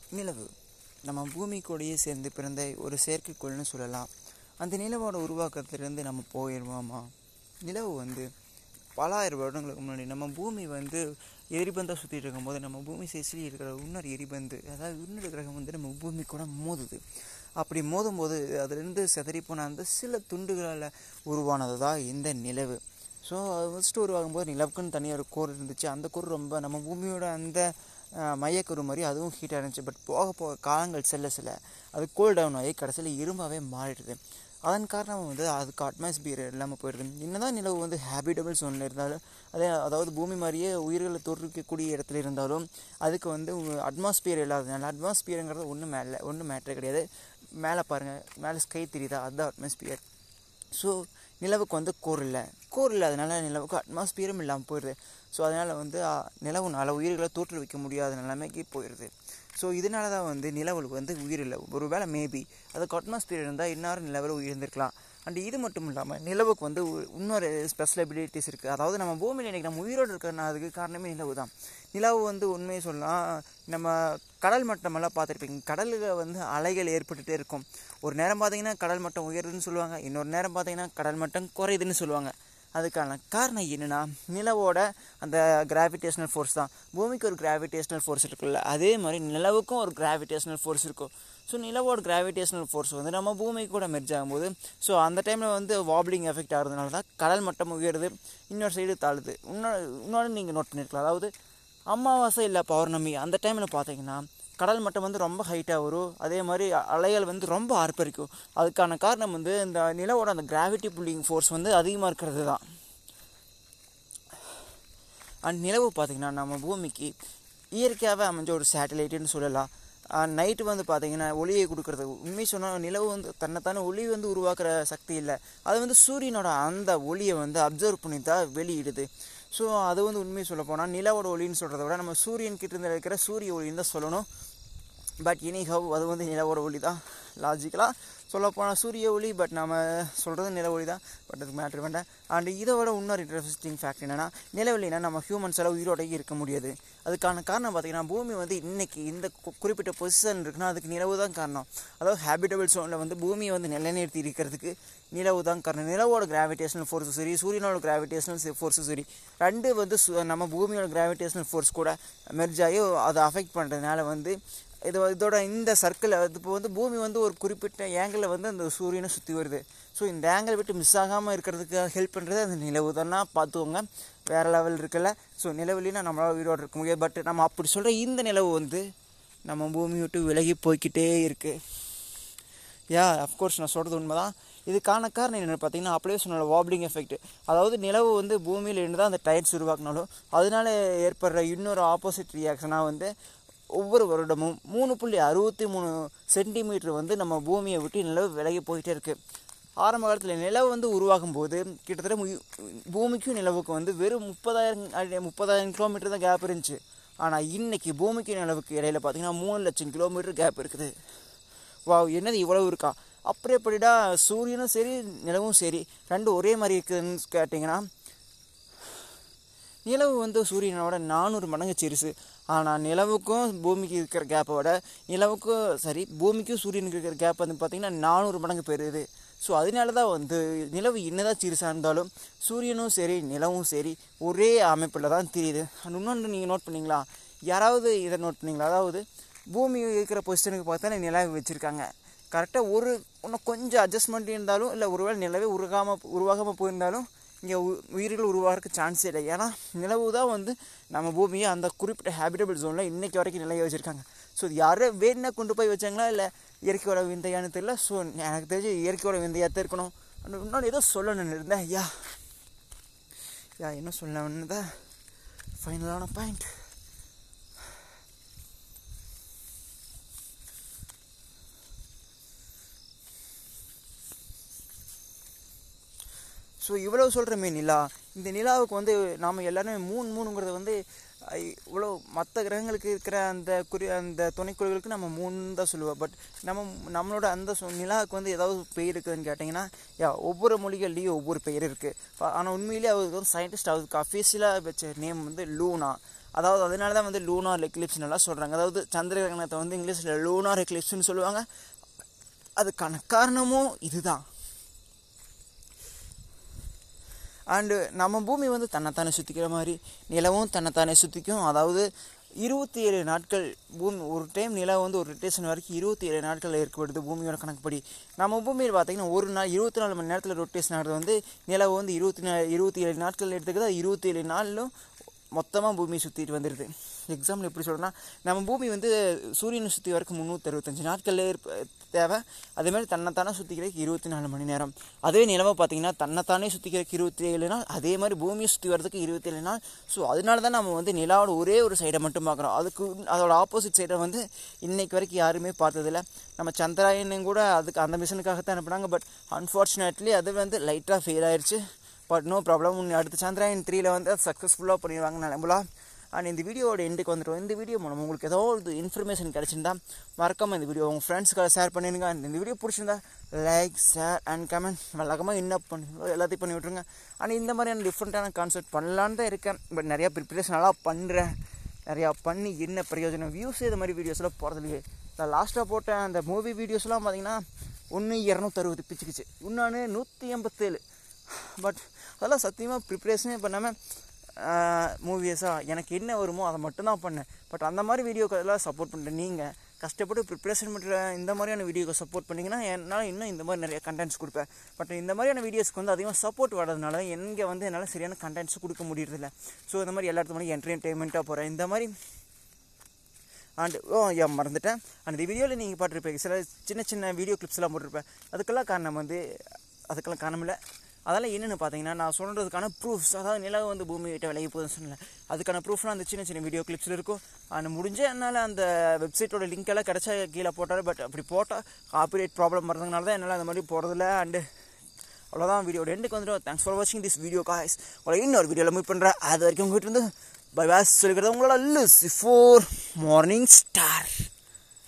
நிலவு நம்ம பூமி கூடயே சேர்ந்து பிறந்த ஒரு செயற்கைக்கோள்னு சொல்லலாம் அந்த நிலவோட உருவாக்கத்திலேருந்து நம்ம போயிடுவோமா நிலவு வந்து பலாயிரம் வருடங்களுக்கு முன்னாடி நம்ம பூமி வந்து எரிபந்தாக சுற்றிட்டு இருக்கும்போது நம்ம பூமி சைஸ்லேயே இருக்கிற இன்னொரு எரிபந்து அதாவது இன்னொரு கிரகம் வந்து நம்ம பூமி கூட மோதுது அப்படி மோதும்போது அதுலேருந்து சிதறி போன அந்த சில துண்டுகளால் உருவானது தான் இந்த நிலவு ஸோ அது ஃபஸ்ட்டு உருவாகும்போது நிலவுக்குன்னு தனியாக ஒரு கோர் இருந்துச்சு அந்த கோர் ரொம்ப நம்ம பூமியோட அந்த அஹ், மையக்கரு மாதிரி அதுவும் ஹீட்டாக இருந்துச்சு பட் போக போக காலங்கள் செல்ல செல்ல அது கூல் டவுன் ஆகி கடைசியில் இரும்பாகவே மாறிடுது அதன் காரணம் வந்து அதுக்கு அட்மாஸ்பியர் இல்லாமல் போயிடுது என்னதான் நிலவு வந்து ஹேபிட்டபிள் ஜோனில் இருந்தாலும் அதே அதாவது பூமி மாதிரியே உயிர்களை தோற்றுவிக்கக்கூடிய இடத்துல இருந்தாலும் அதுக்கு வந்து அட்மாஸ்பியர் இல்லாததுனால அட்மாஸ்பியருங்கிறது ஒன்றும் மேலே ஒன்றும் மேட்ரே கிடையாது மேலே பாருங்கள் மேலே ஸ்கை தெரியுதா அதுதான் அட்மாஸ்பியர் ஸோ நிலவுக்கு வந்து கோர் இல்லை கோர் இல்லாதனால நிலவுக்கு அட்மாஸ்பியரும் இல்லாமல் போயிடுது ஸோ அதனால் வந்து ஆ, நிலவுனால உயிர்களை தோற்றுவிக்க முடியாத நிலைமைக்கு போயிடுது ஸோ இதனால தான் வந்து நிலவுக்கு வந்து உயிர் இல்லை ஒரு வேளை மேபி அதுக்கு அட்மாஸ்பியர் இருந்தால் இன்னாரும் நிலவில் உயிர் இருந்திருக்கலாம் அண்ட் இது மட்டும் இல்லாமல் நிலவுக்கு வந்து ஒரு- இன்னொரு ஸ்பெஷல் எபிலிட்டிஸ் இருக்குது அதாவது நம்ம பூமியில் இன்றைக்கி நம்ம உயிரோடு இருக்கிறனா அதுக்கு காரணமே நிலவு தான் நிலவு வந்து உண்மையை சொல்லலாம் நம்ம கடல் மட்டமெல்லாம் பார்த்துருப்பீங்க கடலில் வந்து அலைகள் ஏற்பட்டுட்டே இருக்கும் ஒரு நேரம் பார்த்தீங்கன்னா கடல் மட்டம் உயருதுன்னு சொல்லுவாங்க இன்னொரு நேரம் பார்த்தீங்கன்னா கடல் மட்டம் குறையுதுன்னு சொல்லுவாங்க அதுக்கான காரணம் என்னென்னா நிலவோட அந்த கிராவிடேஷனல் ஃபோர்ஸ் தான் பூமிக்கு ஒரு கிராவிடேஷனல் ஃபோர்ஸ் இருக்குல்ல அதே மாதிரி நிலவுக்கும் ஒரு கிராவிடேஷனல் ஃபோர்ஸ் இருக்கும் ஸோ நிலவோட கிராவிடேஷனல் ஃபோர்ஸ் வந்து நம்ம பூமிக்கு கூட மெர்ஜ் ஆகும்போது ஸோ அந்த டைமில் வந்து வாப்ளிங் எஃபெக்ட் ஆகிறதுனால தான் கடல் மட்டம் உயருது இன்னொரு சைடு தாழுது இன்னொரு இன்னொன்று நீங்கள் நோட் பண்ணியிருக்கலாம் அதாவது அமாவாசை இல்லை பௌர்ணமி அந்த டைமில் பார்த்தீங்கன்னா கடல் மட்டம் வந்து ரொம்ப ஹைட்டாக வரும் அதே மாதிரி அலைகள் வந்து ரொம்ப ஆர்ப்பரிக்கும் அதுக்கான காரணம் வந்து இந்த நிலவோட அந்த கிராவிட்டி புல்லிங் ஃபோர்ஸ் வந்து அதிகமாக இருக்கிறது தான் அண்ட் நிலவு பார்த்திங்கன்னா நம்ம பூமிக்கு இயற்கையாகவே அமைஞ்ச ஒரு சேட்டலைட்டுன்னு சொல்லலாம் நைட்டு வந்து பார்த்திங்கன்னா ஒளியை கொடுக்கறது உண்மை சொன்னால் நிலவு வந்து தன்னைத்தானே ஒளி வந்து உருவாக்குற சக்தி இல்லை அது வந்து சூரியனோட அந்த ஒளியை வந்து அப்சர்வ் பண்ணி தான் வெளியிடுது ஸோ அது வந்து உண்மையை சொல்ல போனால் நிலவோட ஒளின்னு சொல்கிறத விட நம்ம சூரியன் கிட்ட இருந்து இருக்கிற சூரிய ஒளின்னு தான் சொல்லணும் பட் இனிஹவ் அது வந்து நிலவோட ஒளி தான் லாஜிக்கலாக சொல்லப்போனால் சூரிய ஒளி பட் நம்ம சொல்கிறது நில ஒளி தான் பட் அதுக்கு மேட்ரு வேண்டாம் அண்ட் இதை விட இன்னொரு இன்ட்ரெஸ்டிங் ஃபேக்ட் என்னென்னா நிலவெளினா நம்ம ஹியூமன்ஸ் எல்லாம் உயிரோட இருக்க முடியாது அதுக்கான காரணம் பார்த்தீங்கன்னா பூமி வந்து இன்னைக்கு இந்த கு- குறிப்பிட்ட பொசிஷன் இருக்குன்னா அதுக்கு நிலவு தான் காரணம் அதாவது ஹேபிட்டபிள் ஜோனில் வந்து பூமியை வந்து நிலைநிறுத்தி இருக்கிறதுக்கு நிலவு தான் காரணம் நிலவோட கிராவிடேஷனல் ஃபோர்ஸும் சரி சூரியனோட கிராவிடேஷனல் ஃபோர்ஸும் சரி ரெண்டு வந்து சு- நம்ம பூமியோட கிராவிடேஷனல் ஃபோர்ஸ் கூட மெர்ஜ் ஆகி அதை அஃபெக்ட் பண்ணுறதுனால வந்து இது இதோட இந்த சர்க்கிள் இப்போ வந்து பூமி வந்து ஒரு குறிப்பிட்ட ஏங்கிளில் வந்து அந்த சூரியனை சுற்றி வருது ஸோ இந்த ஏங்கிள் விட்டு மிஸ் ஆகாமல் இருக்கிறதுக்கு ஹெல்ப் பண்ணுறது அந்த நிலவு தானே பார்த்துக்கோங்க வேறு லெவல் இருக்குல்ல ஸோ நிலவுலினா நம்மளால் உயிரோடு இருக்க முடியாது பட் நம்ம அப்படி சொல்கிற இந்த நிலவு வந்து நம்ம பூமி விட்டு விலகி போய்க்கிட்டே இருக்குது யா அஃப்கோர்ஸ் நான் சொல்கிறது உண்மை தான் இதுக்கான காரணம் என்னென்னு பார்த்தீங்கன்னா அப்படியே சொன்ன வாப்ளிங் எஃபெக்ட் அதாவது நிலவு வந்து பூமியில் இருந்து தான் அந்த டயர்ஸ் உருவாக்கினாலும் அதனால ஏற்படுற இன்னொரு ஆப்போசிட் ரியாக்ஷனாக வந்து ஒவ்வொரு வருடமும் மூணு புள்ளி அறுபத்தி மூணு சென்டிமீட்டர் வந்து நம்ம பூமியை விட்டு நிலவு விலகி போயிட்டே இருக்குது ஆரம்ப காலத்தில் நிலவு வந்து உருவாகும் போது கிட்டத்தட்ட மு- பூமிக்கும் நிலவுக்கும் வந்து வெறும் முப்பதாயிரம் அடி- முப்பதாயிரம் கிலோமீட்டர் தான் கேப் இருந்துச்சு ஆனால் இன்னைக்கு பூமிக்கும் நிலவுக்கு இடையில பார்த்தீங்கன்னா மூணு லட்சம் கிலோமீட்டர் கேப் இருக்குது வாவ் என்னது இவ்வளவு இருக்கா அப்புறம் எப்படிடா சூரியனும் சரி நிலவும் சரி ரெண்டும் ஒரே மாதிரி இருக்குதுன்னு கேட்டிங்கன்னா நிலவு வந்து சூரியனோட நானூறு மடங்கு சிறுசு ஆனால் நிலவுக்கும் பூமிக்கு இருக்கிற கேப்பை விட நிலவுக்கும் சரி பூமிக்கும் சூரியனுக்கு இருக்கிற கேப் வந்து பார்த்திங்கன்னா நானூறு மடங்கு பெறுது ஸோ அதனால தான் வந்து நிலவு என்னதான் சிறுசாக இருந்தாலும் சூரியனும் சரி நிலவும் சரி ஒரே அமைப்பில் தான் தெரியுது அண்ட் இன்னொன்று நீங்கள் நோட் பண்ணீங்களா யாராவது இதை நோட் பண்ணீங்களா அதாவது பூமி இருக்கிற பொசிஷனுக்கு பார்த்தா நிலவு வச்சுருக்காங்க கரெக்டாக ஒரு இன்னும் கொஞ்சம் அட்ஜஸ்ட்மெண்ட் இருந்தாலும் இல்லை ஒருவேளை நிலவே உருகாமல் உருவாகாமல் போயிருந்தாலும் இங்கே உயிர்கள் உருவாகிறதுக்கு சான்ஸே இல்லை ஏன்னா நிலவு தான் வந்து நம்ம பூமியை அந்த குறிப்பிட்ட ஹேபிட்டபிள் ஜோனில் இன்னைக்கு வரைக்கும் நிலைய வச்சுருக்காங்க ஸோ இது யாரும் வேணுன்னா கொண்டு போய் வச்சாங்களா இல்லை இயற்கையோட விந்தையான்னு தெரியல ஸோ எனக்கு தெரிஞ்சு இயற்கையோட விந்தையாக தான் இருக்கணும் அண்ட் இன்னொன்று ஏதோ சொல்லணும்னு இருந்தேன் யா யா என்ன சொல்லணும்னு தான் ஃபைனலான பாயிண்ட் ஸோ இவ்வளோ சொல்கிறோமே நிலா இந்த நிலாவுக்கு வந்து நாம் எல்லாருமே மூணு மூணுங்கிறது வந்து ஐ, இவ்வளோ மற்ற கிரகங்களுக்கு இருக்கிற அந்த குறி அந்த துணைக்குழுகளுக்கு நம்ம மூணு தான் சொல்லுவோம் பட் நம்ம நம்மளோட அந்த சொ- நிலாவுக்கு வந்து ஏதாவது பெயர் இருக்குதுன்னு கேட்டிங்கன்னா யா ஒவ்வொரு மொழிகள்லேயும் ஒவ்வொரு பெயர் இருக்குது ஆனால் உண்மையிலேயே அவருக்கு வந்து சயின்டிஸ்ட் அவருக்கு அஃபீஷியலாக வச்ச நேம் வந்து லூனா அதாவது அதனால தான் வந்து லூனார் எக்லிப்ஸ் நல்லா சொல்கிறாங்க அதாவது சந்திர கிரகணத்தை வந்து இங்கிலீஷில் லூனார் எக்லிப்ஸ்னு சொல்லுவாங்க அதுக்கான காரணமும் இதுதான் அண்டு நம்ம பூமி வந்து தன்னைத்தானே சுற்றிக்கிற மாதிரி நிலவும் தன்னைத்தானே சுற்றிக்கும் அதாவது இருபத்தி ஏழு நாட்கள் பூமி ஒரு டைம் நிலவு வந்து ஒரு ரொட்டேஷன் வரைக்கும் இருபத்தி ஏழு நாட்கள் ஏற்படுது பூமியோட கணக்குப்படி நம்ம பூமியில் பார்த்தீங்கன்னா ஒரு நாள் இருபத்தி நாலு மணி நேரத்தில் ரொட்டேஷன் ஆகிறது வந்து நிலவு வந்து இருபத்தி நா இருபத்தி ஏழு நாட்கள் எடுத்துக்கிது இருபத்தி ஏழு நாளிலும் மொத்தமாக பூமி சுற்றிட்டு வந்துடுது எக்ஸாம்பிள் எப்படி சொல்கிறேன்னா நம்ம பூமி வந்து சூரியனை சுற்றி வரைக்கும் முந்நூற்றி அறுபத்தஞ்சு நாட்கள் இருப்ப- தேவை அதேமாதிரி தன்னைத்தானே சுற்றிக்கிறதுக்கு இருபத்தி நாலு மணி நேரம் அதுவே நிலவை பார்த்தீங்கன்னா தன்னைத்தானே சுற்றிக்கிறதுக்கு இருபத்தி ஏழு நாள் அதே மாதிரி பூமியை சுற்றி வரதுக்கு இருபத்தி ஏழு நாள் ஸோ அதனால தான் நம்ம வந்து நிலாவோட ஒரே ஒரு சைடை மட்டும் பார்க்குறோம் அதுக்கு அதோட ஆப்போசிட் சைடை வந்து இன்னைக்கு வரைக்கும் யாருமே பார்த்ததில்ல நம்ம சந்திராயனும் கூட அதுக்கு அந்த மிஷனுக்காக தான் அனுப்புனாங்க பட் அன்ஃபார்ச்சுனேட்லி அது வந்து லைட்டாக ஃபெயில் ஆயிடுச்சு பட் நோ ப்ராப்ளம் அடுத்த சந்திராயன் த்ரீல வந்து அது சக்ஸஸ்ஃபுல்லாக பண்ணிடுவாங்க நம்பலாம் அண்ட் இந்த வீடியோட எண்டுக்கு வந்துடும் இந்த வீடியோ மூலம் உங்களுக்கு ஏதோ ஒரு இன்ஃபர்மேஷன் கிடச்சிருந்தா மறக்காமல் இந்த வீடியோ உங்கள் ஃப்ரெண்ட்ஸ்க்காக ஷேர் பண்ணிடுங்க and இந்த வீடியோ பிடிச்சிருந்தா லைக் ஷேர் அண்ட் கமெண்ட் வழக்கமாக என்ன பண்ணுங்க எல்லாத்தையும் பண்ணி விட்ருங்க அண்ட் இந்த மாதிரியான டிஃப்ரெண்ட்டான கான்செப்ட் பண்ணலான்னு தான் இருக்கேன் பட் நிறையா ப்ரிப்பரேஷன் நல்லா பண்ணுறேன் நிறையா பண்ணி என்ன பிரயோஜனம் வியூஸ் இது மாதிரி வீடியோஸ்லாம் போகிறதுலையே நான் லாஸ்ட்டாக போட்ட அந்த மூவி வீடியோஸ்லாம் பார்த்தீங்கன்னா ஒன்று இரநூத்தறுபது பிச்சுக்குச்சு இன்னொன்று நூற்றி எண்பத்தேழு பட் அதெல்லாம் சத்தியமாக ப்ரிப்ரேஷனே பண்ணாமல் மூவிஸாக எனக்கு என்ன வருமோ அதை மட்டும்தான் பண்ணேன் பட் அந்த மாதிரி வீடியோக்கு எல்லாம் சப்போர்ட் பண்ணுற நீங்கள் கஷ்டப்பட்டு ப்ரிப்ரேஷன் பண்ணுற இந்த மாதிரியான வீடியோக்கு சப்போர்ட் பண்ணிங்கன்னா என்னால் இன்னும் இந்த மாதிரி நிறைய கண்டென்ட்ஸ் கொடுப்பேன் பட் இந்த மாதிரியான வீடியோஸ்க்கு வந்து அதிகமாக சப்போர்ட் வர்றதுனால எங்கே வந்து என்னால் சரியான கண்டென்ட்ஸ் கொடுக்க முடியறதில்ல ஸோ இந்த மாதிரி எல்லா இடத்து மாதிரி என்டர்டெயின்மெண்ட்டாக போகிறேன் இந்த மாதிரி அண்ட் ஓ ஏன் மறந்துட்டேன் அண்ட் இந்த வீடியோவில் நீங்கள் பார்த்துருப்பீங்க சில சின்ன சின்ன வீடியோ கிளிப்ஸ்லாம் போட்டிருப்பேன் அதுக்கெல்லாம் காரணம் வந்து அதுக்கெல்லாம் காரணம் இல்லை அதெல்லாம் என்னென்னு பார்த்தீங்கன்னா நான் சொல்கிறதுக்கான ப்ரூஃப்ஸ் அதாவது நிலவு வந்து பூமி விட்ட விலகி போகுதுன்னு சொன்னல அதுக்கான ப்ரூஃப்லாம் அந்த சின்ன சின்ன வீடியோ கிளிப்ஸில் இருக்கும் அண்ட் முடிஞ்ச என்னால் அந்த வெப்சைட்டோட லிங்க் எல்லாம் கிடச்சா கீழே போட்டாரு பட் அப்படி போட்டால் காப்பிரைட் ப்ராப்ளம் வரதுனால தான் என்னால் அந்த மாதிரி போடுறதில்ல அண்டு அவ்வளோதான் வீடியோட எண்டுக்கு வந்துடும் தேங்க்ஸ் ஃபார் வாட்சிங் திஸ் வீடியோ காய்ஸ் உங்களை இன்னொரு வீடியோவில் மீட் பண்ணுறேன் அது வரைக்கும் உங்கள்கிட்ட இருந்து பை பாஸ் சொல்லிக்கிறது உங்களோட லுசி ஃபோர் மார்னிங் ஸ்டார்